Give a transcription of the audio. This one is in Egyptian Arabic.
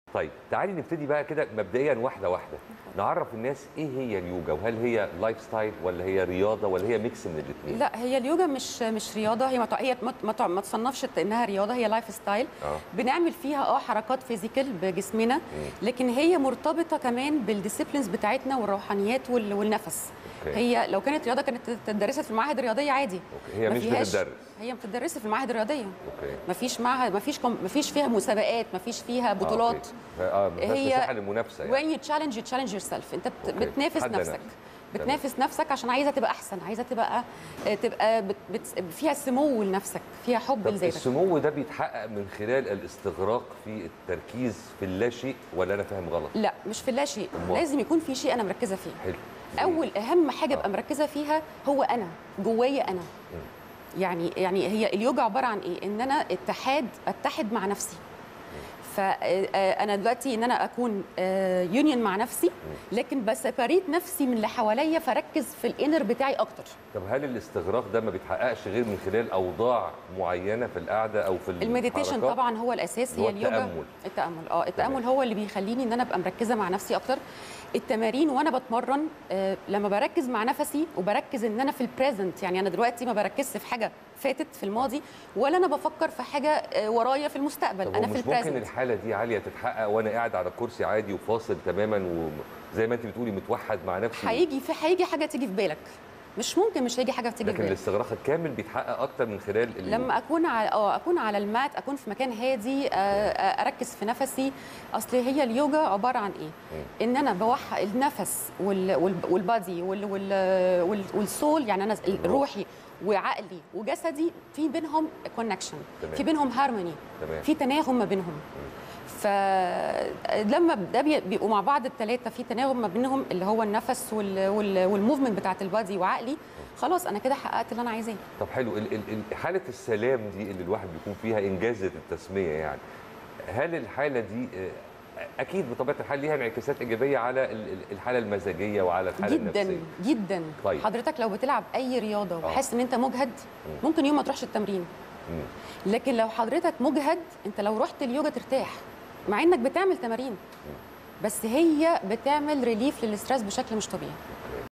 طيب تعالي نبتدي بقى كده مبدئيا واحده واحده نعرف الناس ايه هي اليوجا وهل هي لايف ستايل ولا هي رياضه ولا هي ميكس من الاثنين لا هي اليوجا مش مش رياضه هي ما تع- هي ما- ما تع- ما تصنفش انها رياضه هي لايف ستايل اه بنعمل فيها اه حركات فيزيكال بجسمنا لكن هي مرتبطه كمان بالديسيبلينز بتاعتنا والروحانيات وال- والنفس أوكي. هي لو كانت رياضه كانت تدرست في المعاهد الرياضيه عادي اوكي هي ما مش فيهاش- بتدرس هي بتدرس في المعاهد الرياضيه اوكي ما فيش معهد ما فيش ما فيش فيها مسابقات ما فيش فيها بطولات اه, أوكي. اه ما فيهاش هي مساحه للمنافسه يعني when you challenge you challenge yourself انت بت... أوكي. بتنافس تحدى نفسك نفسك. بتنافس نفسك عشان عايزه تبقى احسن عايزه تبقى آه، تبقى بت... بت... فيها سمو لنفسك فيها حب طب لذاتك السمو ده بيتحقق من خلال الاستغراق في التركيز في اللاشيء ولا انا فاهم غلط لا مش في لا شيء أمال؟ لازم يكون في شيء انا مركزه فيه حلو اول اهم حاجه آه. ابقى مركزه فيها هو انا جوايا انا يعني يعني هي اليوجا عباره عن ايه ان انا اتحاد اتحد مع نفسي فانا دلوقتي ان انا اكون يونيون مع نفسي لكن بسيبريت نفسي من اللي حواليا فركز في الانر بتاعي اكتر طب هل الاستغراق ده ما بيتحققش غير من خلال اوضاع معينه في القعده او في المديتيشن الحركات؟ طبعا هو الاساس اللي هو هي اليوجا التأمل. التامل اه التامل هو اللي بيخليني ان انا ابقى مركزه مع نفسي اكتر التمارين وانا بتمرن آه لما بركز مع نفسي وبركز ان انا في البريزنت يعني انا دلوقتي ما بركزش في حاجه فاتت في الماضي ولا انا بفكر في حاجه آه ورايا في المستقبل طب هو انا في مش ممكن البريزنت الحاله دي عاليه تتحقق وانا قاعد على كرسي عادي وفاصل تماما وزي ما انت بتقولي متوحد مع نفسي هيجي في هيجي حاجه تيجي في بالك مش ممكن مش هيجي حاجه تيجي في لكن بالك الاستغراق الكامل بيتحقق اكتر من خلال ال- لما اكون على اه اكون على المات اكون في مكان هادي آه، آه، اركز في نفسي اصل هي اليوجا عباره عن ايه ان انا بوحد النفس وال- وال- والبادي وال- وال- وال- والسول يعني انا روحي وعقلي وجسدي في بينهم كونكشن تمام. في بينهم هارموني تمام. في تناغم ما بينهم فلما ده بي- بيبقوا مع بعض الثلاثه في تناغم ما بينهم اللي هو النفس وال- وال- والموفمنت بتاعت البادي وعقلي خلاص انا كده حققت اللي انا عايزاه طب حلو ال- ال- ال- حاله السلام دي اللي الواحد بيكون فيها انجازت التسميه يعني هل الحاله دي آه، اكيد بطبيعه الحال ليها انعكاسات ايجابيه على ال- ال- الحاله المزاجيه وعلى الحاله جدا النفسيه جدا طيب. حضرتك لو بتلعب اي رياضه وحاسس ان انت مجهد ممكن يوم ما تروحش التمرين مم. لكن لو حضرتك مجهد انت لو رحت اليوجا ترتاح مع انك بتعمل تمارين بس هي بتعمل ريليف للاسترس بشكل مش طبيعي